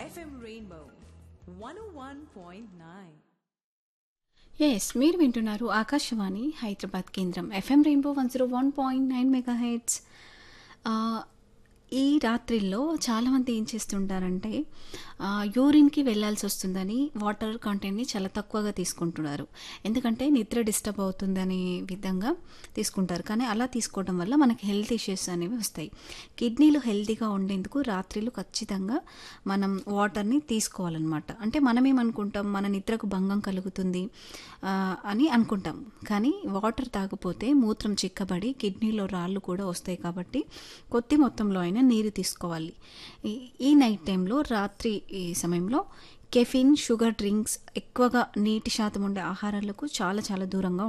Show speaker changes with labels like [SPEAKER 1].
[SPEAKER 1] FM Rainbow 101.9.
[SPEAKER 2] Yes మీరు వింటున్నారు ఆకాశవాణి హైదరాబాద్ కేంద్రం FM Rainbow one zero one point nine megahertz ఈ రాత్రిల్లో చాలామంది ఏం చేస్తుంటారంటే ఆ, యూరిన్కి వెళ్ళాల్సి వస్తుందని వాటర్ కంటెంట్ని చాలా తక్కువగా తీసుకుంటున్నారు ఎందుకంటే నిద్ర డిస్టర్బ్ అవుతుందనే విధంగా తీసుకుంటారు కానీ అలా తీసుకోవడం వల్ల మనకి హెల్త్ ఇష్యూస్ అనేవి వస్తాయి కిడ్నీలు హెల్తీగా ఉండేందుకు రాత్రిలు ఖచ్చితంగా మనం వాటర్ని తీసుకోవాలన్నమాట అంటే మనం ఏమనుకుంటాం మన నిద్రకు భంగం కలుగుతుంది ఆ, అని అనుకుంటాం కానీ వాటర్ తాగపోతే మూత్రం చిక్కబడి కిడ్నీలో రాళ్ళు కూడా వస్తాయి కాబట్టి కొద్ది మొత్తంలో అయినా నీరు తీసుకోవాలి ఈ- ఈ నైట్ టైంలో రాత్రి ఈ సమయంలో కెఫిన్ షుగర్ డ్రింక్స్ ఎక్కువగా నీటి శాతం ఉండే ఆహారాలకు చాలా చాలా దూరంగా